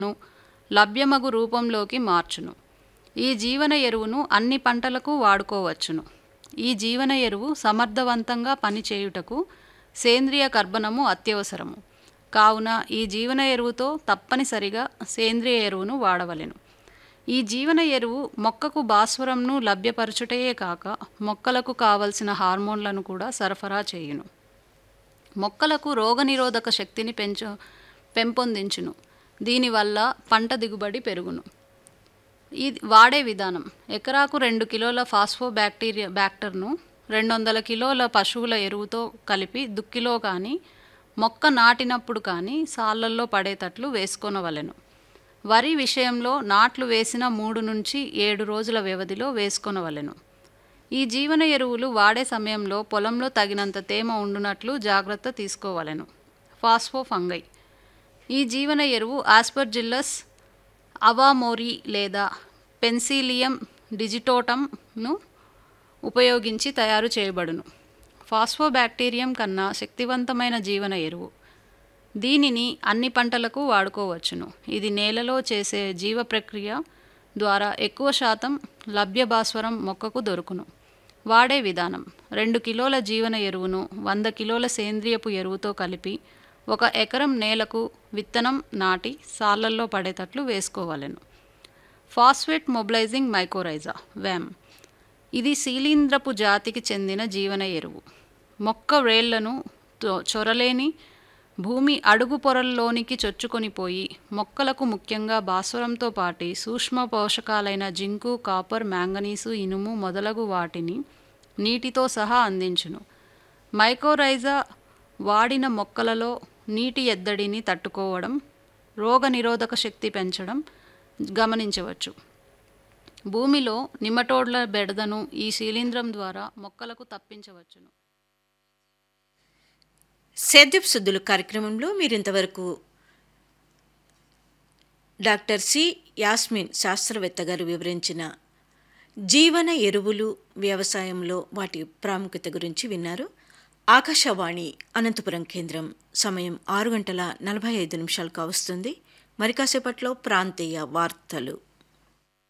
ను లభ్యమగు రూపంలోకి మార్చును ఈ జీవన ఎరువును అన్ని పంటలకు వాడుకోవచ్చును ఈ జీవన ఎరువు సమర్థవంతంగా పనిచేయుటకు సేంద్రియ కర్బనము అత్యవసరము కావున ఈ జీవన ఎరువుతో తప్పనిసరిగా సేంద్రియ ఎరువును వాడవలెను ఈ జీవన ఎరువు మొక్కకు భాస్వరంను లభ్యపరచుటయే కాక మొక్కలకు కావలసిన హార్మోన్లను కూడా సరఫరా చేయును మొక్కలకు రోగనిరోధక శక్తిని పెంచు పెంపొందించును దీనివల్ల పంట దిగుబడి పెరుగును ఈ వాడే విధానం ఎకరాకు రెండు కిలోల ఫాస్ఫో బ్యాక్టీరియా బ్యాక్టర్ను రెండు వందల కిలోల పశువుల ఎరువుతో కలిపి దుక్కిలో కానీ మొక్క నాటినప్పుడు కానీ సాళ్ళల్లో పడేటట్లు వేసుకొనవలెను వరి విషయంలో నాట్లు వేసిన మూడు నుంచి ఏడు రోజుల వ్యవధిలో వేసుకొనవలెను ఈ జీవన ఎరువులు వాడే సమయంలో పొలంలో తగినంత తేమ ఉండునట్లు జాగ్రత్త తీసుకోవలెను ఫాస్ఫో ఫంగై ఈ జీవన ఎరువు ఆస్పర్జిల్లస్ అవామోరి లేదా పెన్సిలియం డిజిటోటంను ఉపయోగించి తయారు చేయబడును ఫాస్ఫోబ్యాక్టీరియం కన్నా శక్తివంతమైన జీవన ఎరువు దీనిని అన్ని పంటలకు వాడుకోవచ్చును ఇది నేలలో చేసే జీవ ప్రక్రియ ద్వారా ఎక్కువ శాతం లభ్య భాస్వరం మొక్కకు దొరుకును వాడే విధానం రెండు కిలోల జీవన ఎరువును వంద కిలోల సేంద్రియపు ఎరువుతో కలిపి ఒక ఎకరం నేలకు విత్తనం నాటి సాళ్ళల్లో పడేటట్లు వేసుకోవాలెను ఫాస్ఫేట్ మొబిలైజింగ్ మైకోరైజా వ్యామ్ ఇది శీలీంద్రపు జాతికి చెందిన జీవన ఎరువు మొక్క వేళ్లను తో- చొరలేని భూమి అడుగు పొరల్లోనికి చొచ్చుకొనిపోయి మొక్కలకు ముఖ్యంగా భాస్వరంతో పాటి సూక్ష్మ పోషకాలైన జింకు కాపర్ మ్యాంగనీసు ఇనుము మొదలగు వాటిని నీటితో సహా అందించును మైకోరైజా వాడిన మొక్కలలో నీటి ఎద్దడిని తట్టుకోవడం రోగ నిరోధక శక్తి పెంచడం గమనించవచ్చు భూమిలో నిమటోడ్ల బెడదను ఈ శీలీంద్రం ద్వారా మొక్కలకు తప్పించవచ్చును సేద్యపు శుద్ధులు కార్యక్రమంలో మీరింతవరకు డాక్టర్ సి యాస్మిన్ శాస్త్రవేత్త గారు వివరించిన జీవన ఎరువులు వ్యవసాయంలో వాటి ప్రాముఖ్యత గురించి విన్నారు ఆకాశవాణి అనంతపురం కేంద్రం సమయం ఆరు గంటల నలభై ఐదు నిమిషాలు కావస్తుంది మరి కాసేపట్లో ప్రాంతీయ వార్తలు